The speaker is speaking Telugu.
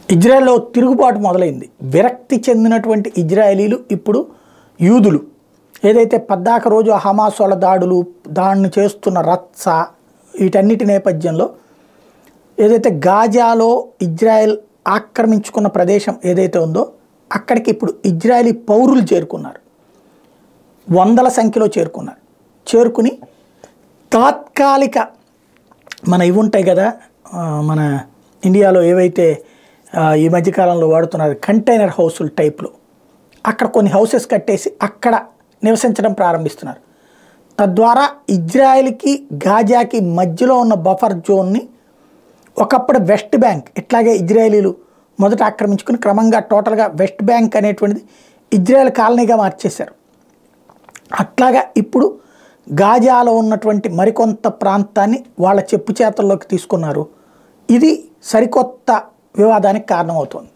ఇజ్రాయెల్లో తిరుగుబాటు మొదలైంది విరక్తి చెందినటువంటి ఇజ్రాయేలీలు ఇప్పుడు యూదులు ఏదైతే పద్దాక రోజు హమాస్ వాళ్ళ దాడులు దాడిని చేస్తున్న రత్స వీటన్నిటి నేపథ్యంలో ఏదైతే గాజాలో ఇజ్రాయెల్ ఆక్రమించుకున్న ప్రదేశం ఏదైతే ఉందో అక్కడికి ఇప్పుడు ఇజ్రాయలీ పౌరులు చేరుకున్నారు వందల సంఖ్యలో చేరుకున్నారు చేరుకుని తాత్కాలిక మన ఇవి ఉంటాయి కదా ఆ, మన ఇండియాలో ఏవైతే ఆ, ఈ మధ్యకాలంలో వాడుతున్నారు కంటైనర్ హౌసుల టైప్లో అక్కడ కొన్ని హౌసెస్ కట్టేసి అక్కడ నివసించడం ప్రారంభిస్తున్నారు తద్వారా ఇజ్రాయెల్కి గాజాకి మధ్యలో ఉన్న బఫర్ జోన్ని ఒకప్పుడు వెస్ట్ బ్యాంక్ ఇట్లాగే ఇజ్రాయేలీలు మొదట ఆక్రమించుకుని క్రమంగా టోటల్గా వెస్ట్ బ్యాంక్ అనేటువంటిది ఇజ్రాయెల్ కాలనీగా మార్చేశారు అట్లాగా ఇప్పుడు గాజాలో ఉన్నటువంటి మరికొంత ప్రాంతాన్ని వాళ్ళ చెప్పు చేతల్లోకి తీసుకున్నారు ఇది సరికొత్త వివాదానికి కారణమవుతుంది